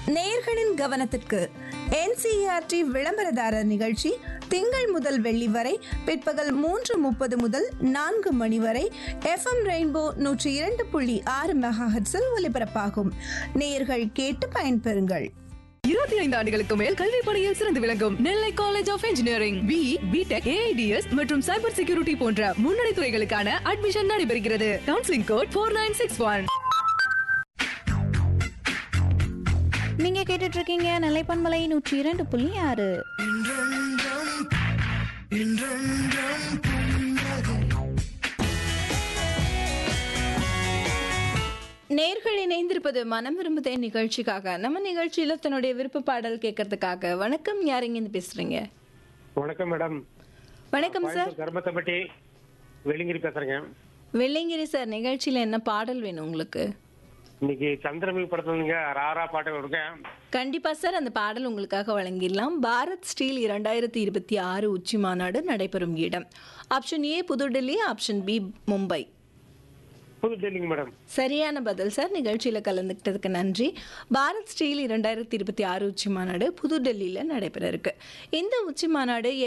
நேயர்களின் கவனத்திற்கு என்சிஆர்டி விளம்பரதாரர் நிகழ்ச்சி திங்கள் முதல் வெள்ளி வரை பிற்பகல் மூன்று முப்பது முதல் நான்கு மணி வரை எஃப்எம் ரெயின்போ நூற்றி இரண்டு புள்ளி ஆறு மெகாஹெட்ஸில் ஒலிபரப்பாகும் நேயர்கள் கேட்டு பயன்பெறுங்கள் இருபத்தி ஐந்து ஆண்டுகளுக்கு மேல் கல்வி பணியில் சிறந்து விளங்கும் Nellai college of engineering B B Tech AIDS மற்றும் சைபர் செக்யூரிட்டி போன்ற முன்னணி துறைகளுக்கான அட்மிஷன் நடைபெறுகிறது counselling code four nine six one நீங்க கேட்டுட்டு இருக்கீங்க நிலைப்பன்மலை நூற்றி இரண்டு புள்ளி ஆறு நேர்கள் இணைந்திருப்பது மனம் விரும்புதே நிகழ்ச்சிக்காக நம்ம நிகழ்ச்சியில தன்னுடைய விருப்ப பாடல் கேட்கறதுக்காக வணக்கம் யாருங்க இருந்து பேசுறீங்க வணக்கம் மேடம் வணக்கம் சார் கோயம்புத்தூர் கருமத்தம்பட்டி வெளிங்கிரி பேசுறேங்க வெள்ளைங்கிரி சார் நிகழ்ச்சியில என்ன பாடல் வேணும் உங்களுக்கு இன்னைக்கு சந்திரமுகி படத்துலங்க ராரா பாட்டு இருக்கேன் கண்டிப்பா சார் அந்த பாடல் உங்களுக்காக வழங்கிடலாம் பாரத் ஸ்டீல் இரண்டாயிரத்தி இருபத்தி ஆறு உச்சி மாநாடு நடைபெறும் இடம் option A Pudhu Delhi option B Mumbai Pudhu டெல்லிங்க மேடம் சரியான பதில் சார் நிகழ்ச்சியில் கலந்துக்கிட்டதுக்கு நன்றி பாரத் ஸ்டீல் இரண்டாயிரத்தி இருபத்தி ஆறு உச்சி மாநாடு புதுடெல்லியில் நடைபெற இருக்கு இந்த உச்சி மாநாடு